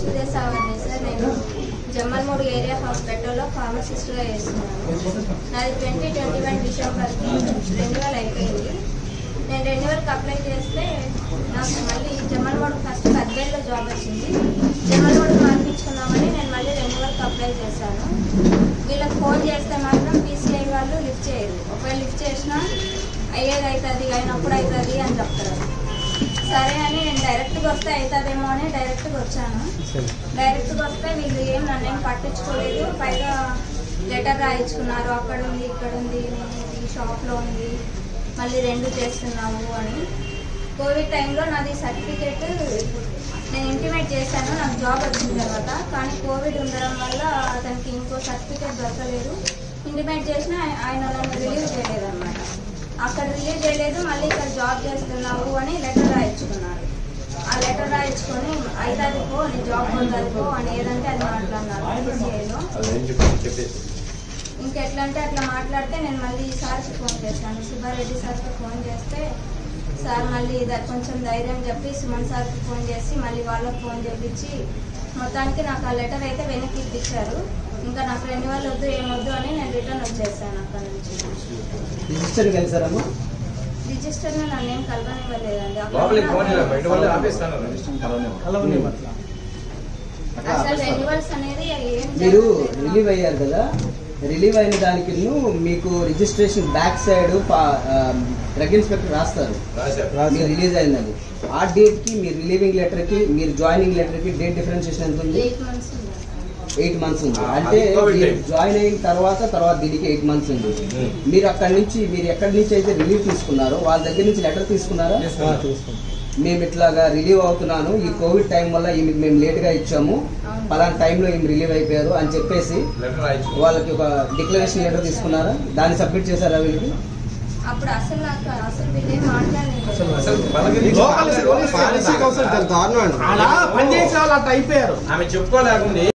సూర్య సాగర్ని sir నేను జమ్మల్మూడు area హాస్పిటల్లో ఫార్మసిస్ట్గా చేస్తున్నాను నాది ట్వంటీ ట్వంటీ వన్ డిసెంబర్కి రెన్యువల్ అయిపోయింది నేను రెన్యువల్కి అప్లై చేస్తే నాకు మళ్ళీ జమ్మల్మూడు ఫస్ట్ పదివేలలో జాబ్ వచ్చింది జమ్మల్మూడు మార్పించుకుందామని నేను మళ్ళీ రెన్యువల్కి అప్లై చేశాను వీళ్ళకి ఫోన్ చేస్తే మాత్రం పీసీఐ వాళ్ళు లిఫ్ట్ చేయరు ఒకవేళ లిఫ్ట్ చేసినా అయ్యేది అవుతుంది అయినప్పుడు అవుతుంది అని చెప్తారు సరే అని నేను డైరెక్ట్గా వస్తే అవుతుందేమో అని డైరెక్ట్గా వచ్చాను డైరెక్ట్గా వస్తే వీళ్ళు ఏం నన్ను ఏం పట్టించుకోలేదు పైగా లెటర్ రాయించుకున్నారు అక్కడ ఉంది ఇక్కడ ఉంది ఈ షాప్లో ఉంది మళ్ళీ రెండు చేస్తున్నావు అని కోవిడ్ టైంలో నాది సర్టిఫికేట్ నేను ఇంటిమేట్ చేశాను నాకు జాబ్ వచ్చిన తర్వాత కానీ కోవిడ్ ఉండడం వల్ల అతనికి ఇంకో సర్టిఫికేట్ దొరకలేదు ఇంటిమేట్ చేసినా ఆయ- ఆయన నన్ను రిలీవ్ చేయలేదు అనమాట అక్కడ రిలీవ్ చేయలేదు మళ్ళీ ఇక్కడ జాబ్ చేస్తున్నావు అని లెటర్ రాయించుకున్నారు ఆ లెటర్ రాయించుకొని అవుతుంది పో నీ జాబ్ పొందాలి పో అని ఏదంటే అది మాట్లాడినారు PCI-లో. ఇంకెట్లా అంటే అట్లా మాట్లాడితే నేను మళ్ళీ సార్కి ఫోన్ చేశాను సుబ్బారెడ్డి సార్కి ఫోన్ చేస్తే సార్ మళ్ళీ ద- కొంచెం ధైర్యం చెప్పి సుమన్ సార్కి ఫోన్ చేసి మళ్ళీ వాళ్ళకి ఫోన్ చేపించి మొత్తానికి నాకు ఆ లెటర్ అయితే వెనక్కి ఇప్పించారు ఇంకా నాకు రెన్యువల్ వద్దు ఏమొద్దు అని నేను రిటర్న్ వచ్చేసాను అక్కడ నుంచి రిజిస్టర్కి వెళ్తారమ్మా రిజిస్టర్ నన్ను ఏం కలవనివ్వలేదండి అక్కడ లోపలికి ఫోన్ ఉన్న- చేయలేదు బయట వాళ్ళు ఆపేస్తాను అసలు రెన్యువల్స్ అనేది ఏం మీరు జరగలేదు. రిలీవ్ అయ్యారు కదా రిలీవ్ అయిన దానికి మీకు registration back side drug inspector రాస్తారు రాశారు మీరు రిలీజ్ అయిందని ఆ డేట్ కి మీ రిలీవింగ్ లెటర్ కి మీరు జాయినింగ్ లెటర్ కి డేట్ డిఫరెన్షియేషన్ ఎంత ఉంది ఎయిట్ మంత్స్ ఉంది ఎయిట్ మంత్స్ ఉంది ఆ, అంటే అది COVID మీరు time. జాయిన్ అయిన తర్వాత తర్వాత దీనికి ఎయిట్ మంత్స్ ఉంది Hmm. మీరు అక్కడి నుంచి మీరు ఎక్కడి నుంచి అయితే రిలీవ్ తీసుకున్నారో వాళ్ళ దగ్గర నుంచి లెటర్ తీసుకున్నారా మేము ఇట్లాగా రిలీవ్ అవుతున్నాను ఈ కోవిడ్ టైం వల్ల ఈమెకి మేము లేట్ గా ఇచ్చాము అవును. పలానా టైంలో ఈమె రిలీవ్ అయిపోయారు అని చెప్పేసి లెటర్ రాయించుకో వాళ్ళకి ఒక డిక్లరేషన్ లెటర్ తీసుకున్నారా దాన్ని సబ్మిట్ చేశారా వీళ్ళకి అప్పుడు అసలు నాకు అసలు వీళ్ళేం మాట్లాడలేదు అసలు వాళ్ళకి లోకల్ పాలసీ కౌన్సిల్ దారుణం అండి అలా పనిచేసే వాళ్ళు అట్లా అయిపోయారు ఆమె చెప్పుకోలేకుండా